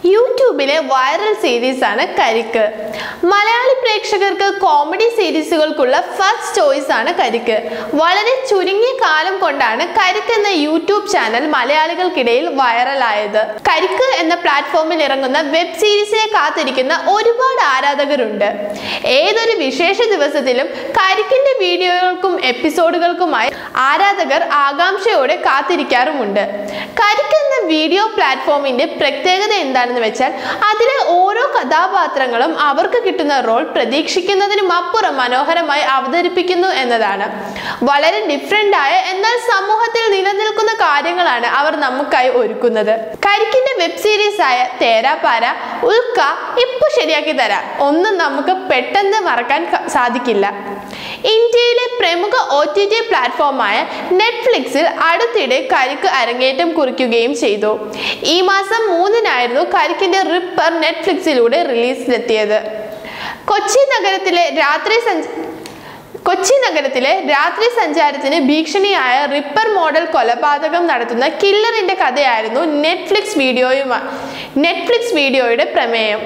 യൂട്യൂബിലെ viral series ആണ് കരിക്ക് മലയാളി പ്രേക്ഷകർക്ക് കോമഡി സീരീസുകൾക്കുള്ള ഫസ്റ്റ് ചോയ്സ് ആണ് കരിക്ക് വളരെ ചുരുങ്ങിയ കാലം കൊണ്ടാണ് കരിക്ക് എന്ന യൂട്യൂബ് ചാനൽ മലയാളികൾക്കിടയിൽ വൈറലായത് കരിക്ക് എന്ന പ്ലാറ്റ്ഫോമിൽ ഇറങ്ങുന്ന വെബ് സീരീസിനെ കാത്തിരിക്കുന്ന ഒരുപാട് ആരാധകരുണ്ട് ഏതൊരു വിശേഷ ദിവസത്തിലും കരിക്കിന്റെ വീഡിയോകൾക്കും എപ്പിസോഡുകൾക്കുമായി ആരാധകർ ആകാംക്ഷയോടെ കാത്തിരിക്കാറുമുണ്ട് കരിക്ക് എന്ന വീഡിയോ പ്ലാറ്റ്ഫോമിന്റെ പ്രത്യേകത എന്താണെന്ന് വെച്ചാൽ അതിലെ ഓരോ കഥാപാത്രങ്ങളും അവർക്ക് കിട്ടുന്ന റോൾ പ്രതീക്ഷിക്കുന്നതിനും അപ്പുറം മനോഹരമായി അവതരിപ്പിക്കുന്നു എന്നതാണ് വളരെ ഡിഫറെന്റ് ആയ എന്നാൽ സമൂഹത്തിൽ നിലനിൽക്കുന്ന കാര്യങ്ങളാണ് അവർ നമുക്കായി ഒരുക്കുന്നത് കരിക്കിന്റെ വെബ് സീരീസ് ആയ തേരാപാര ഉൽക്ക ഇപ്പൊ ശരിയാക്കി തരാം ഒന്നും നമുക്ക് പെട്ടെന്ന് മറക്കാൻ ക- സാധിക്കില്ല ഇന്ത്യയിലെ പ്രമുഖ ഒ ടി ടി പ്ലാറ്റ്ഫോമായ നെറ്റ്ഫ്ലിക്സിൽ അടുത്തിടെ കരിക്ക് അരങ്ങേറ്റം കുറിക്കുകയും ചെയ്തു ഈ മാസം മൂന്നിനായിരുന്നു കരിക്കിന്റെ റിപ്പർ നെറ്റ്ഫ്ലിക്സിലൂടെ റിലീസിലെത്തിയത് കൊച്ചി നഗരത്തിലെ രാത്രി സഞ്ച കൊച്ചി നഗരത്തിലെ രാത്രി സഞ്ചാരത്തിന് ഭീഷണിയായ റിപ്പർ മോഡൽ കൊലപാതകം നടത്തുന്ന കില്ലറിന്റെ കഥയായിരുന്നു നെറ്റ്ഫ്ലിക്സ് വീഡിയോയുമാ നെറ്റ്ഫ്ലിക്സ് വീഡിയോയുടെ പ്രമേയം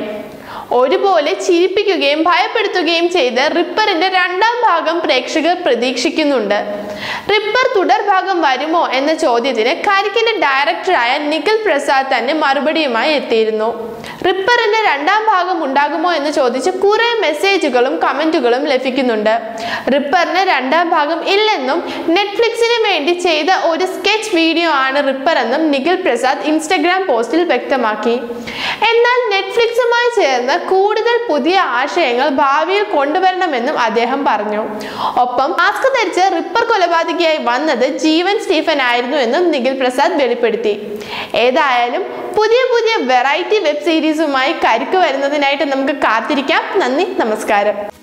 ഒരുപോലെ ചിരിപ്പിക്കുകയും ഭയപ്പെടുത്തുകയും ചെയ്ത് റിപ്പറിന്റെ രണ്ടാം ഭാഗം പ്രേക്ഷകർ പ്രതീക്ഷിക്കുന്നുണ്ട് റിപ്പർ തുടർഭാഗം വരുമോ എന്ന ചോദ്യത്തിന് കരിക്കിന്റെ ഡയറക്ടറായ നിഖിൽ പ്രസാദ് തന്നെ മറുപടിയുമായി എത്തിയിരുന്നു റിപ്പറിന്റെ രണ്ടാം ഭാഗം ഉണ്ടാകുമോ എന്ന് ചോദിച്ച് കുറെ മെസ്സേജുകളും കമന്റുകളും ലഭിക്കുന്നുണ്ട് റിപ്പറിന് രണ്ടാം ഭാഗം ഇല്ലെന്നും നെറ്റ്ഫ്ലിക്സിന് വേണ്ടി ചെയ്ത ഒരു സ്കെച്ച് വീഡിയോ ആണ് റിപ്പർ എന്നും നിഖിൽ പ്രസാദ് ഇൻസ്റ്റഗ്രാം പോസ്റ്റിൽ വ്യക്തമാക്കി എന്നാൽ നെറ്റ്ഫ്ലിക്സുമായി ചേർന്ന് കൂടുതൽ പുതിയ ആശയങ്ങൾ ഭാവിയിൽ കൊണ്ടുവരണമെന്നും അദ്ദേഹം പറഞ്ഞു ഒപ്പം മാസ്ക് ധരിച്ച് റിപ്പർ കൊലപാതകിയായി വന്നത് ജീവൻ സ്റ്റീഫൻ ആയിരുന്നു എന്നും നിഖിൽ പ്രസാദ് വെളിപ്പെടുത്തി ഏതായാലും പുതിയ പുതിയ വെറൈറ്റി വെബ് സീരീസുമായി കരുക്ക് വരുന്നതിനായിട്ട് നമുക്ക് കാത്തിരിക്കാം നന്ദി നമസ്കാരം